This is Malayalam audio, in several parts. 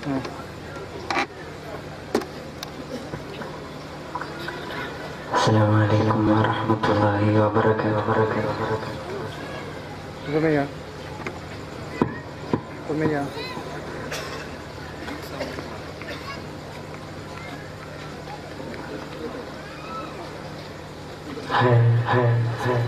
السلام عليكم ورحمة الله وبركاته وبركاته وبركاته Tumia. Tumia. هاي هاي هاي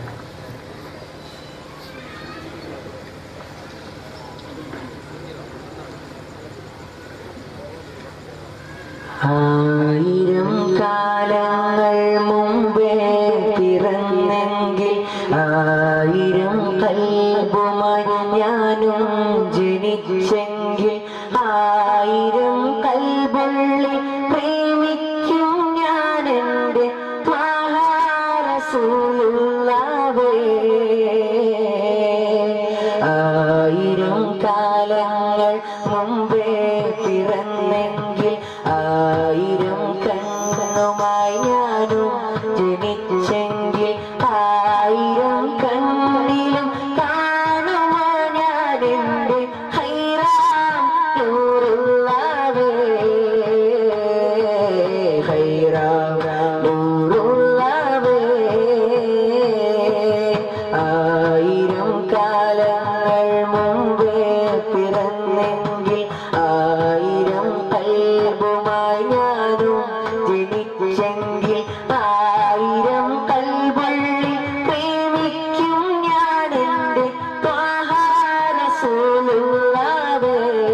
ആയിരം കാലങ്ങൾ മുമ്പേ പിറന്നെങ്കിൽ ആയിരം കൽബുമായി ഞാനും ജനിച്ചെങ്കിൽ ആയിരം കൽബുള്ളി പ്രേമിക്കും ഞാൻ എൻ്റെ മഹാരസൂലുള്ളവേ ആയിരം കാലങ്ങൾ മുമ്പേ പിറന്നെങ്കിൽ ആയിരം കണ്ണുമായി ഞാനും ജനിച്ചെങ്കിൽ ആയിരം കണ്ണിലും കാണുമോ ഞാൻ എൻ്റെ ഹൈറാം നൂറുള്ളവേ ഹൈറാം നൂറുള്ളവേ ആയിരം കാലങ്ങൾ മുമ്പേ പിറന്നെങ്കിൽ ആയിരം കൽബുമായി ഞാനും ജനിച്ചെങ്കിൽ ആയിരം കൽവള്ളി പ്രേമിക്കും ഞാൻ എൻ്റെ മഹാരസൂലുള്ളവേ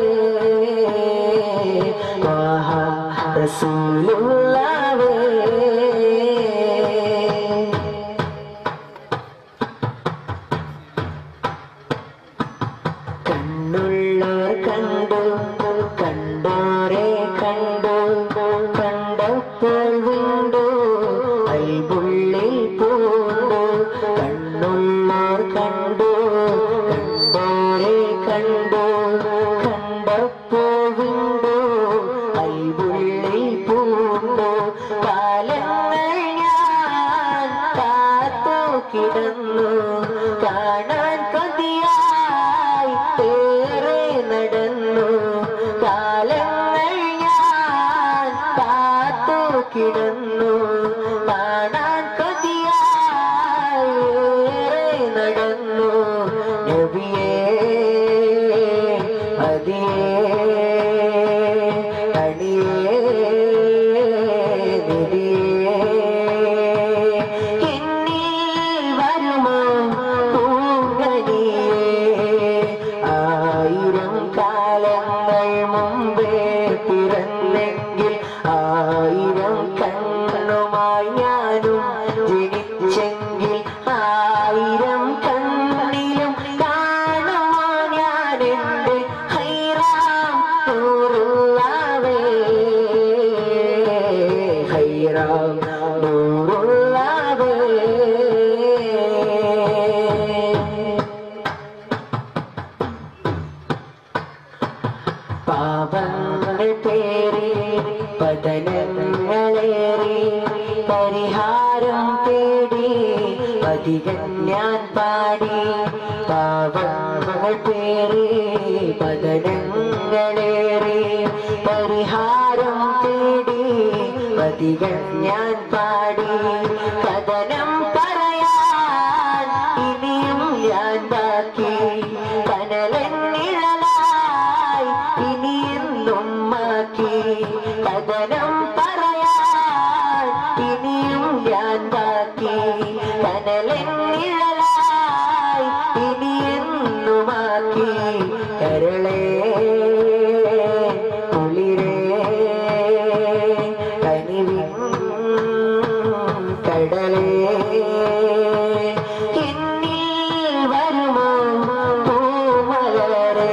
മഹാരസൂലുള്ളവേ കണ്ണുള്ളോർ കണ്ടു കണ്ടോരെ കണ്ടു കണ്ടപ്പോൾ വീണ്ടു അൽബുള്ളിൽ പൂണ്ടു കണ്ണുള്ളോർ കണ്ടു കണ്ടോരെ കണ്ടു കണ്ടപ്പോൾ വീണ്ടു അൽബുള്ളിൽ പൂണ്ടു കാലങ്ങൾ ഞാൻ കാത്തു കിടന്നു കാണാൻ കൊതിയായി ഏറെ നടന്നു കാലങ്ങൾ ഞാൻ കാത്തു കിടന്നു കാണാൻ കൊതിയായി ഏറെ നടന്നു നബിയേ അതിയേ അടിയേ നിധിയേ എന്നിൽ വരുമോ പൂങ്കനിയേ ആയിരം കാലങ്ങൾ മുമ്പേ പിറന്നെങ്കിൽ ആയിരം കണ്ണുമായി ഞാനും ജനിച്ചെങ്കിൽ ആയിരം കണ്ണിലും കാണുമോ ഞാൻ എൻ്റെ ഹൈറാം നൂറുള്ളവേ ഹൈറാം നൂറുള്ളവേ പാപങ്ങൾ പേറി പതനങ്ങളേറി പരിഹാരം തേടി അധികം ഞാൻ പാടി പാപങ്ങൾ പേറി പതനങ്ങളേറി പരിഹാരം തേടി അധികം ഞാൻ പാടി കഥനം പറയാൻ ഇനിയും ഞാൻ ബാക്കി കനലെന്നിഴലായി ഇനിയെന്നും മാക്കി കഥനം പറയാൻ ഇനിയും ഞാൻ ബാക്കി കനലെന്നിഴലായി ഇനിയെന്നുമാക്കി കരളേ കുളിരേ കനിവിൻ കടലേ എന്നിൽ വരുമോ പൂമലരേ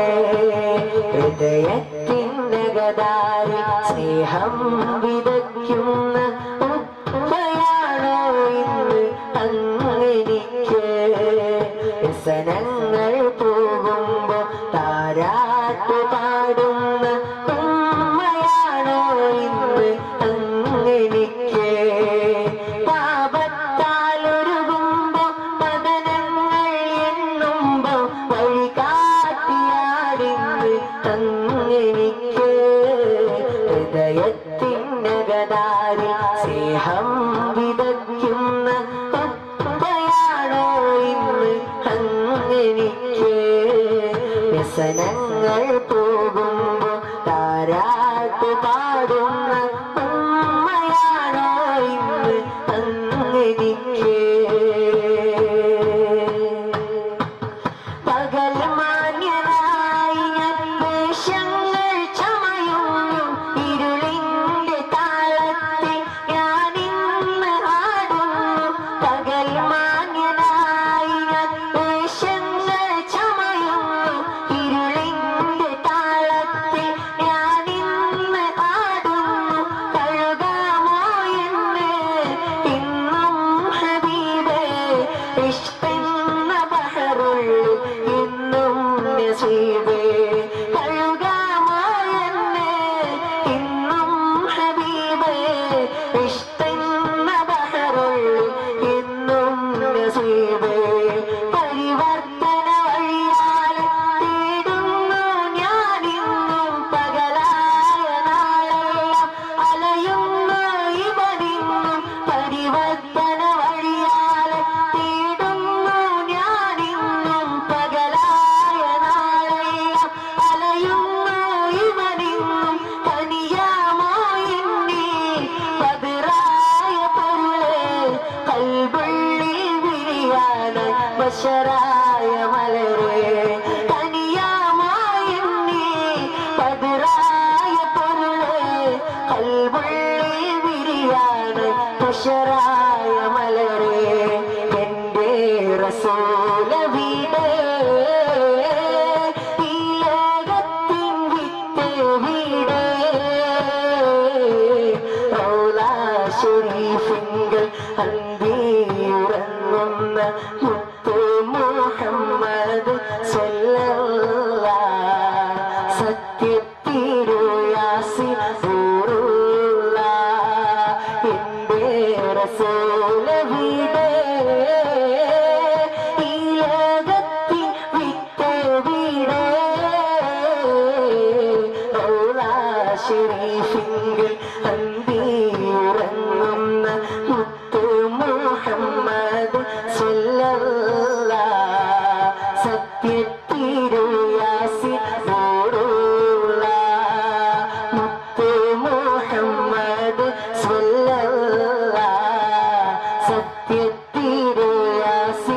ഹൃദയത്തിനകതാരി സ്നേഹം വിതയ്ക്കുന്ന ഉപ്പയാണോ ഇന്ന് അങ്ങെനിക്ക് വ്യസനങ്ങൾ പോകുമ്പോ താരാട്ട് പാടുന്ന ഉമ്മയാണോ ഇന്ന് അങ്ങെനിക്ക് പാപത്താൽ ഒരുകുമ്പോ പതനങ്ങൾ എണ്ണുമ്പോ വഴി കാട്ടിയാടിന്ന് അങ്ങെനിക്ക് ഹൃദയത്തിനകതാരി സ്നേഹം വിതയ്ക്കുന്ന ഉപ്പയാണോ ഇന്ന് അങ്ങനിക്ക് വ്യസനങ്ങൾ പോകുമ്പോ താരാട്ട് പാടുന്ന ഉമ്മയാണോ ഇന്ന് അങ്ങനിക്ക് പകൽ മാന്യനായി ഞാൻ വേഷങ്ങൾ ചമയുന്നു ഇരുളിന്റെ താളത്തിൽ ഞാൻ ഇന്ന് ആടുന്നു പകൽ മാന്യനായി ഞാൻ വേഷങ്ങൾ ചമയുന്നു ഇരുളിന്റെ താളത്തിൽ ഞാൻ ഇന്ന് ആടുന്നു കഴുകാമോ എന്ന് ഇന്നും ഹബീബേ ഇഷ്ടെന്ന ബഹറുള്ളു ഇന്നും നസീബേ കഴുകാമോ എന്ന് ഇന്നും ഹബീബേ ഇഷ്ടെന്ന ബഹറുള്ളു ഇന്നും നസീബേ പരിവർത്തന വഴിയാൽ തേടുന്നു ഞാനിന്നും പകലായ നാളെല്ലാം അലയുന്നു ഇവനിന്നും പരിവർത്തന വഴിയാൽ തേടുന്നു ഞാനിന്നും പകലായ നാളെല്ലാം അലയുന്നു ഇവനിന്നും കനിയാമോ എന്നീ പതിറായ പൊരുളെ കൽവള്ളി വിരിയാന് ബഷറായ മലരെ കനിയാമോ എന്നീ പതിറായ പൊരുളെ കൽവള്ളി വിരിയാന് ബഷറായ മലരെ എന്റെ റസൂല വീട് ഈ ലോകത്തിൻ വിത്ത് വീട് റൗലാ ഷരീഫിങ്കൽ അന്തിയുറങ്ങുന്ന മുത്തു മുഹമ്മദ് സ്വല്ലല്ലാ സത്യത്തിരുയാസി എന്റെ റസൂല വീട് ഈ ലോകത്തിൻ വിത്ത് വീട് റൗലാ ഷരീഫിങ്കൽ അന്തിയുറങ്ങുന്ന മുത്തു മുഹമ്മദ് സ്വല്ലല്ലാ സത്യത്തിരുയാസി മുത്തു മുഹമ്മദ് സ്വല്ലല്ലാ സത്യത്തിരുയാസി